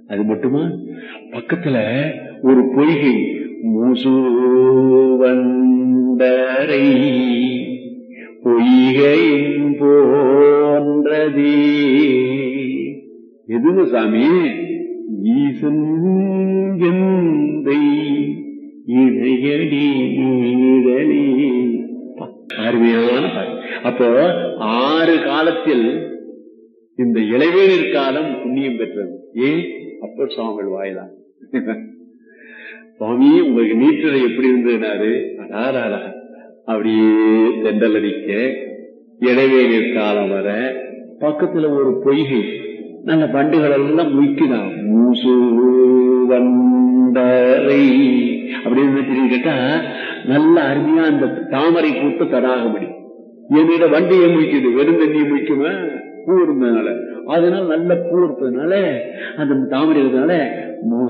அது மட்டுமா பக்கத்துல ஒரு பொய்கை மூசுவண்டரை பொய்கையின் போன்றதே எதுங்க சாமி ஈசன் எந்தை இணையடி நீழலி அருமையான பாட்டு அப்போ ஆறு காலத்தில் இந்த இளைவேனிற் காலம் புண்ணியம் பெற்றது ஏன் அப்பர் சுவாமிகள் வாயிலாம் சுவாமி உங்களுக்கு நீற்றலை எப்படி இருந்ததுனாரு அடாராடா அப்படியே தெண்டல் அடிக்க இடைவேளிர் காலம் வர பக்கத்துல ஒரு பொய்கை நல்ல பண்டுகள் எல்லாம் முய்க்குதான் மூசு வண்டரை அப்படின்னு தெரியும் கேட்டா நல்ல அருமையா அந்த தாமரை பூத்த தடாகமடி என்னிட வண்டியை முய்க்குது வெறும் தண்ணியை முய்க்குமா பூ இருந்ததுனால அதனால நல்ல பூ இருப்பதுனால அந்த தாமரை இருந்ததுனால